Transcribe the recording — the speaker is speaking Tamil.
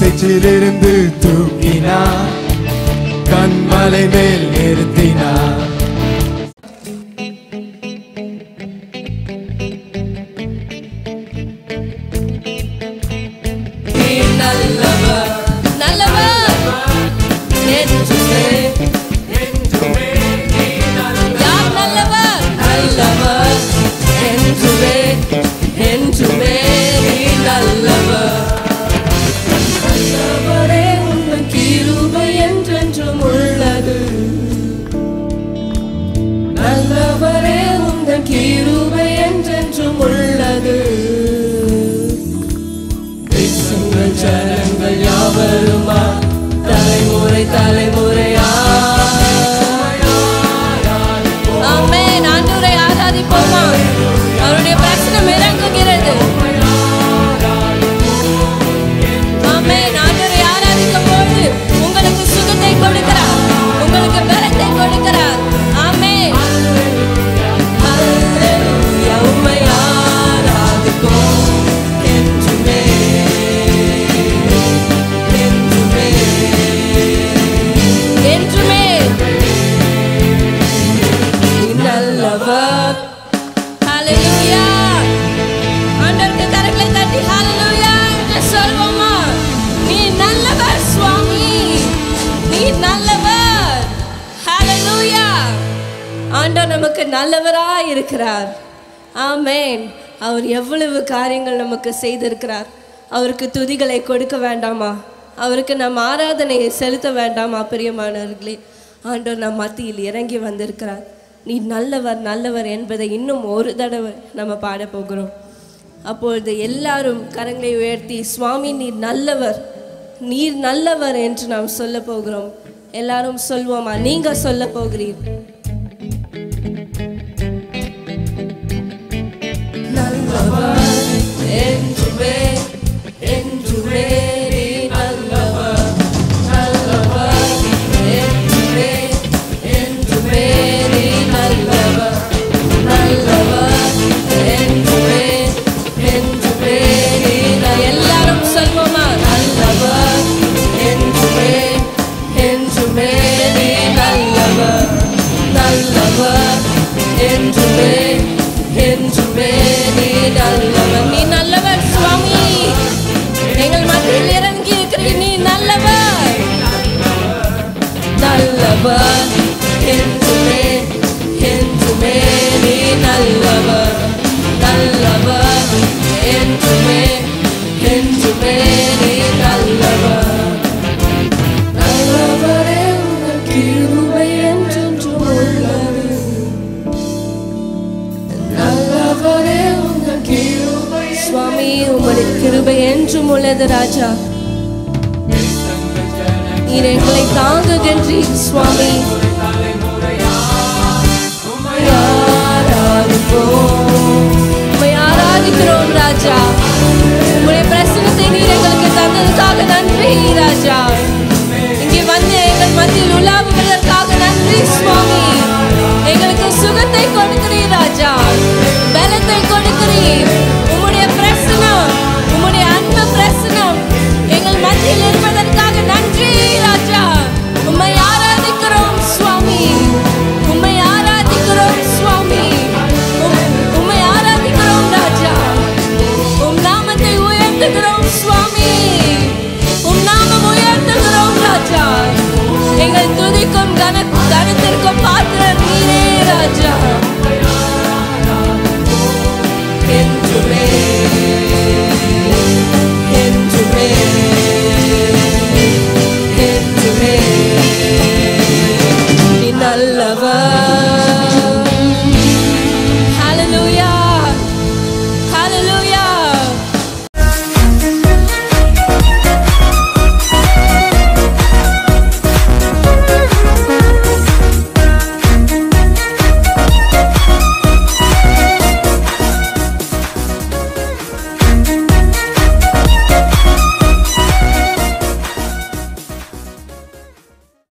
சேற்றிலிருந்து தூக்கினார் கண்மலை மேல் நிறுத்தினார் நல்லவர் என்றுமே யார் நல்லவர் நல்லவர் என்றுமே என்றுமே நீ நல்லவர் நல்லவரே உங்கள் கிருபை என்றென்றும் உள்ளது நல்லவரே உங்கள் கிருபை என்றென்றும் உள்ளது தேசங்கள் ஜனங்கள் யாவருமா தலைமுறை தலைமுறையா ஆமென் ஆண்டவரை ஆராதிப்போமா அவருடைய பிரசனம் இறங்குகிறது ஆமென் ஆண்டவரை ஆராதிக்கும் பொழுது உங்களுக்கு சுகத்தை கொடுக்கிறார் உங்களுக்கு பலத்தை கொடுக்கிறார் ஆமென் அல்லேலூயா உம்மை ஆராதிப்போம் என்றுமே என்றுமே என்றுமே நீ நல்லவர் ஹalleluya ஆண்டவருக்கு கரங்களை தட்டி ஹalleluya என்று சொல்வோமா நீ நல்லவர் சுவாமி நீ நல்லவர் ஹalleluya ஆண்டவர் நமக்கு நல்லவராய் இருக்கிறார் ஆமென் அவர் எவ்வளவு காரியங்கள் நமக்கு செய்திருக்கிறார் அவருக்கு துதிகளை கொடுக்க வேண்டாமா அவருக்கு நம் ஆராதனையை செலுத்த வேண்டாமா பிரியமானவர்களே ஆண்டவர் நம் மத்தியில் இறங்கி வந்திருக்கிறார் நீ நல்லவர் நல்லவர் என்பதை இன்னும் ஒரு தடவை நம்ம பாட போகிறோம் அப்பொழுது எல்லாரும் கரங்களை உயர்த்தி சுவாமி நீர் நல்லவர் நீர் நல்லவர் என்று நாம் சொல்ல போகிறோம் எல்லாரும் சொல்வோமா நீங்க சொல்ல போகிறீர் நல்லவர் என்றுமே என்றுமே நீ நல்லவர் நல்லவர் என்றுமே என்றுமே நீ நல்லவர் நல்லவர் என்றுமே என்றுமே நீ ந- எல்லாரும் சொல்வோமா நல்லவர் என்றுமே என்றுமே நீ நல்லவர் நல்லவர் என்றுமே என்றுமே நீ நல்லவர் நீ நல்லவர் சுவாமி எங்கள் மத்தியில் இறங்கி இருக்கிறீர் நீ நல்லவர் நல்லவர் என்றுமே என்றுமே நீ நல்லவர் நல்லவர் என்றுமே என்றுமே நீ நல்லவர் நல்லவரே உங்கள் கிருபை என்றென்றும் உள்ளது நல்லவரே உங்கள் கிருபை சுவாமி உங்களுடைய கிருபை என்றும் உள்ளது ராஜா நீர் எங்களை தாங்குகின்றீர் சுவாமி உம்மை ஆராதிப்போம். உம்மை ஆராதிக்கிறோம் ராஜா